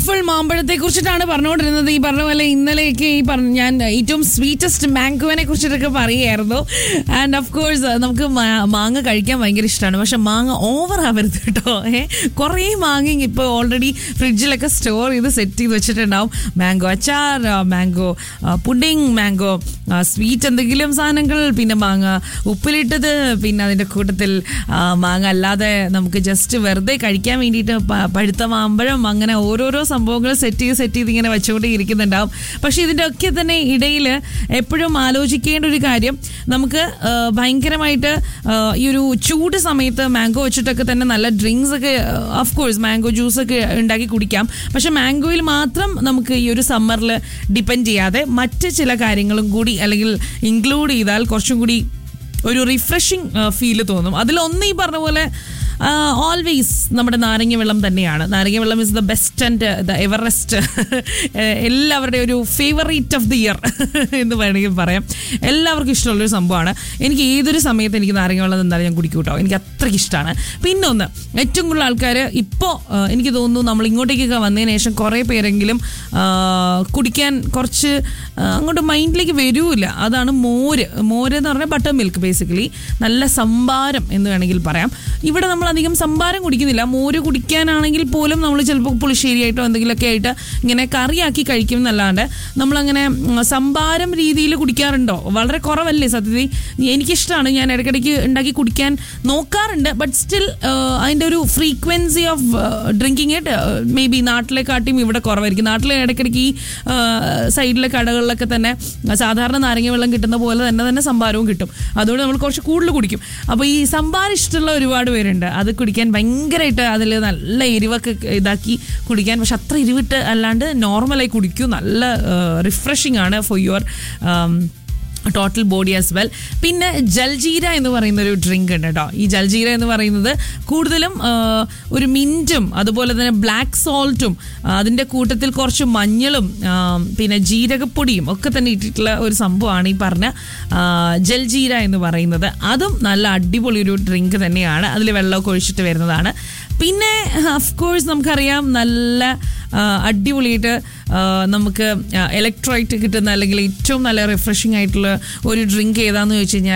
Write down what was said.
full മാമ്പഴത്തെ കുറിച്ചിട്ടാണ് പറഞ്ഞുകൊണ്ടിരുന്നത് ഈ പറഞ്ഞ പോലെ ഇന്നലെയൊക്കെ ഈ പറഞ്ഞ ഞാൻ ഏറ്റവും സ്വീറ്റസ്റ്റ് മാംഗോനെ കുറിച്ചിട്ടൊക്കെ പറയുമായിരുന്നു ആൻഡ് ഓഫ് കോഴ്സ് നമുക്ക് മാ- മാങ്ങ കഴിക്കാൻ ഭയങ്കര ഇഷ്ടമാണ് പക്ഷെ മാങ്ങ ഓവർ ആവരുത് കേട്ടോ ഏ കുറേ മാങ്ങ ഇപ്പോൾ ഓൾറെഡി ഫ്രിഡ്ജിലൊക്കെ സ്റ്റോർ ചെയ്ത് സെറ്റ് ചെയ്ത് വെച്ചിട്ടുണ്ടാവും മാംഗോ അച്ചാർ മാംഗോ പുഡിങ് മാംഗോ സ്വീറ്റ് എന്തെങ്കിലും സാധനങ്ങൾ പിന്നെ മാങ്ങ ഉപ്പിലിട്ടത് പിന്നെ അതിൻ്റെ കൂട്ടത്തിൽ ആ, മാങ്ങ അല്ലാതെ നമുക്ക് ജസ്റ്റ് വെറുതെ കഴിക്കാൻ വേണ്ടിയിട്ട് പ- പഴുത്ത മാമ്പഴം അങ്ങനെ ഓരോരോ സംഭവങ്ങൾ സെറ്റ് ചെയ്ത് സെറ്റ് ചെയ്ത് ഇങ്ങനെ വെച്ചുകൊണ്ട് ഇരിക്കുന്നുണ്ടാവും പക്ഷേ ഇതിൻ്റെ ഒക്കെ തന്നെ ഇടയിൽ എപ്പോഴും ആലോചിക്കേണ്ട ഒരു കാര്യം നമുക്ക് ആ, ഭയങ്കരമായിട്ട് ആ, ഈ ഒരു ചൂട് സമയത്ത് മാംഗോ വെച്ചിട്ടൊക്കെ തന്നെ നല്ല ഡ്രിങ്ക്സ് ഒക്കെ ഓഫ് കോഴ്സ് മാംഗോ ജ്യൂസ് ഒക്കെ ഉണ്ടാക്കി കുടിക്കാം പക്ഷെ മാംഗോയിൽ മാത്രം നമുക്ക് ഈ ഒരു സമ്മറിൽ ഡിപ്പെൻഡ് ചെയ്യാതെ മറ്റ് ചില കാര്യങ്ങളും കൂടി അല്ലെങ്കിൽ ഇൻക്ലൂഡ് ചെയ്താൽ കുറച്ചും കൂടി ഒരു റിഫ്രഷിങ് ഫീല് തോന്നും അതിലൊന്ന് ഈ പറഞ്ഞ പോലെ ഓൾവേസ് നമ്മുടെ നാരങ്ങ വെള്ളം തന്നെയാണ് നാരങ്ങ വെള്ളം is the best and the Everest എല്ലാവരുടെയും ഒരു ഫേവറേറ്റ് ഓഫ് ദി ഇയർ എന്ന് വേണമെങ്കിൽ പറയാം എല്ലാവർക്കും ഇഷ്ടമുള്ളൊരു സംഭവമാണ് എനിക്ക് ഏതൊരു സമയത്ത് എനിക്ക് നാരങ്ങ വെള്ളം എന്തായാലും ഞാൻ കുടിക്കും കേട്ടോ എനിക്ക് അത്രയ്ക്ക് ഇഷ്ടമാണ് പിന്നെ ഒന്ന് ഏറ്റവും കൂടുതൽ ആൾക്കാർ ഇപ്പോൾ എനിക്ക് തോന്നുന്നു നമ്മൾ ഇങ്ങോട്ടേക്കൊക്കെ വന്നതിന് ശേഷം കുറേ പേരെങ്കിലും ആ, കുടിക്കാൻ കുറച്ച് ആ, അങ്ങോട്ട് മൈൻഡിലേക്ക് വരൂല അതാണ് മോര് മോര് എന്ന് പറഞ്ഞാൽ ബട്ടർ മിൽക്ക് ബേസിക്കലി നല്ല സംഭാരം എന്ന് വേണമെങ്കിൽ പറയാം ഇവിടെ നമ്മൾ അധികം സംഭാരം കുടിക്കുന്നില്ല മോര് കുടിക്കാനാണെങ്കിൽ പോലും നമ്മൾ ചിലപ്പോൾ പുളിശ്ശേരിയായിട്ടോ എന്തെങ്കിലുമൊക്കെ ആയിട്ട് ഇങ്ങനെ കറിയാക്കി കഴിക്കും എന്നല്ലാണ്ട് നമ്മളങ്ങനെ ഉം, സംഭാരം രീതിയിൽ കുടിക്കാറുണ്ടോ വളരെ കുറവല്ലേ സത്യത്തിൽ എനിക്കിഷ്ടമാണ് ഞാൻ ഇടയ്ക്കിടയ്ക്ക് ഉണ്ടാക്കി കുടിക്കാൻ നോക്കാറുണ്ട് ബട്ട് സ്റ്റിൽ അതിൻ്റെ ഒരു frequency of drinking it may be നാട്ടിലെക്കാട്ടിയും ഇവിടെ കുറവായിരിക്കും നാട്ടിലെ ഇടയ്ക്കിടയ്ക്ക് ഈ സൈഡിലെ കടകളിലൊക്കെ തന്നെ സാധാരണ നാരങ്ങ വെള്ളം കിട്ടുന്ന പോലെ തന്നെ തന്നെ സംഭാരവും കിട്ടും അതുകൊണ്ട് നമ്മൾ കുറച്ച് കൂടുതൽ കുടിക്കും അപ്പോൾ ഈ സംഭാരം ഇഷ്ടമുള്ള ഒരുപാട് പേരുണ്ട് അത് കുടിക്കാൻ ഭയങ്കരമായിട്ട് അതിൽ നല്ല എരിവൊക്കെ ഇതാക്കി കുടിക്കാൻ പക്ഷെ അത്ര എരിവിട്ട് അല്ലാണ്ട് നോർമലായി കുടിക്കും നല്ല റിഫ്രഷിംഗ് ആണ് for your total body as well പിന്നെ ജൽജീര എന്ന് പറയുന്ന ഒരു ഡ്രിങ്ക് ഉണ്ട് കേട്ടോ ഈ ജൽജീര എന്ന് പറയുന്നത് കൂടുതലും ആ, ഒരു മിൻറ്റും അതുപോലെ തന്നെ ബ്ലാക്ക് സോൾട്ടും അതിൻ്റെ കൂട്ടത്തിൽ കുറച്ച് മഞ്ഞളും ആ, പിന്നെ ജീരകപ്പൊടിയും ഒക്കെ തന്നെ ഇട്ടിട്ടുള്ള ഒരു സംഭവമാണ് ഈ പറഞ്ഞ ആ, ജൽജീര എന്ന് പറയുന്നത് അതും നല്ല അടിപൊളി ഒരു ഡ്രിങ്ക് തന്നെയാണ് അതിൽ വെള്ളമൊക്കെ ഒഴിച്ചിട്ട് വരുന്നതാണ് പിന്നെ അഫ്കോഴ്സ് നമുക്കറിയാം നല്ല ആ, അടിപൊളിയായിട്ട് ആ, നമുക്ക് ഇലക്ട്രോയിറ്റ് കിട്ടുന്ന അല്ലെങ്കിൽ ഏറ്റവും നല്ല റിഫ്രഷിംഗ് ആയിട്ടുള്ള ഒരു ഡ്രിങ്ക് ഏതാണെന്ന് ചോദിച്ചു കഴിഞ്ഞാൽ